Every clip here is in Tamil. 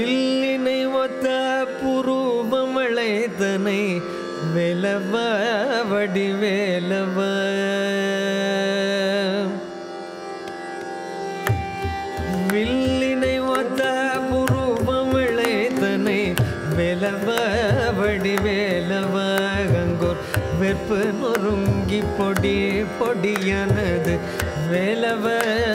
வில்லினை ஒத்த புருவமழைத்தனை வெலவ வடிவேலவ வில்லினை ஒத்த புருவமழைத்தனை வெலவ வடிவேலவ கங்கூர் வெற்பு நொறுங்கி பொடி பொடியானது வேலவ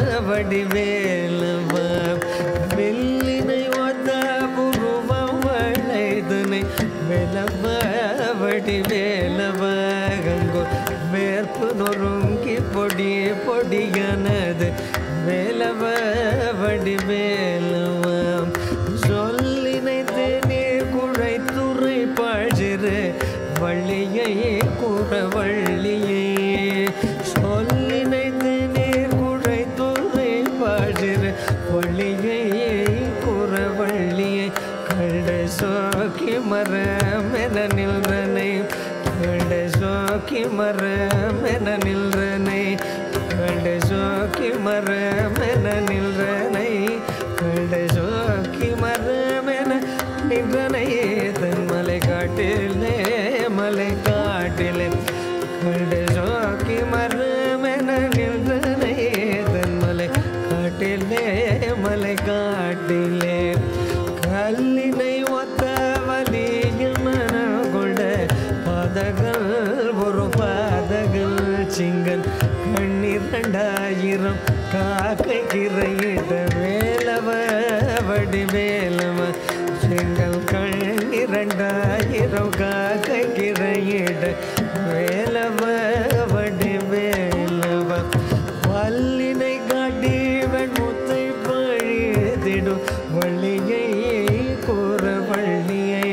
வடிவேலவ வெள்ளினை ஒத்த புருவம் வளைதனை வெலவ வடிவேலவ கங்கூர் வேர்ப்பு நொறுங்கி பொடி பொடியானது வேலவ வடிவேலவ சொல்லினை தேநீர் குழை துறை பாழ்சிறு வள்ளியை குறவள்ளியே சொல்லினை தேநீர் குழை துறை பாழ்சிறு வள்ளியை குறவள்ளியை கண்ட சோக்கி மரமென நில்றனை கண்ட சோக்கி மரமென நில்றனை கண்ட சோக்கி மரமென நில்றனை கண்ட சோக்கி மரமென நின்றனை தன் மலை காட்டிலே மலை காட்டிலே கண்ட சோக்கி மரமென நின்றனை தன் மலை காட்டிலே மலை காட்டிலே கல்லினை ஒத்த வலியில் மன கொண்ட பாதகள் ஒரு பாதகள் சிங்கன் கண்ணிரண்டாயிரம் காக்கை கிரையிட்ட வேலவ வடிவேலவ செங்கல் கண்ணிரண்டாயிரம் காக்கை கிரையிட்ட வேலவ வடிவேலவ வல்லினை காட்டி வெண்முத்தை பழிதிடும் வள்ளியை கூற வள்ளியை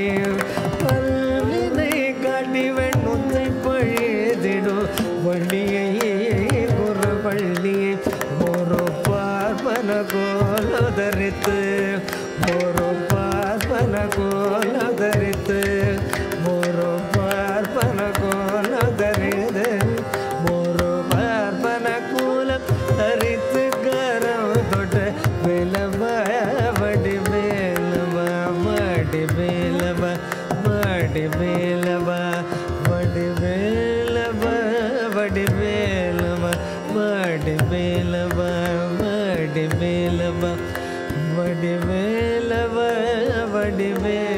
வல்லினை காட்டி வெண்முத்தை பழிதிடும் வள்ளியை கூற வள்ளியை ஒரு பார்ப்பன கோல தரித்து ஒரு பார்ப்பன கோல தரித்து ஒரு பார்ப்பன கோல தரித்து ஒரு பார்ப்பன கூலம் தரித்து கரம் தொட்ட விலவ வடி மேலவ வடி மேலவ வடி மேலவ வடி மேலவ வடி மேலவ வடி மேலவ வடி மேலவ வடி மேலவ வடி மேலவ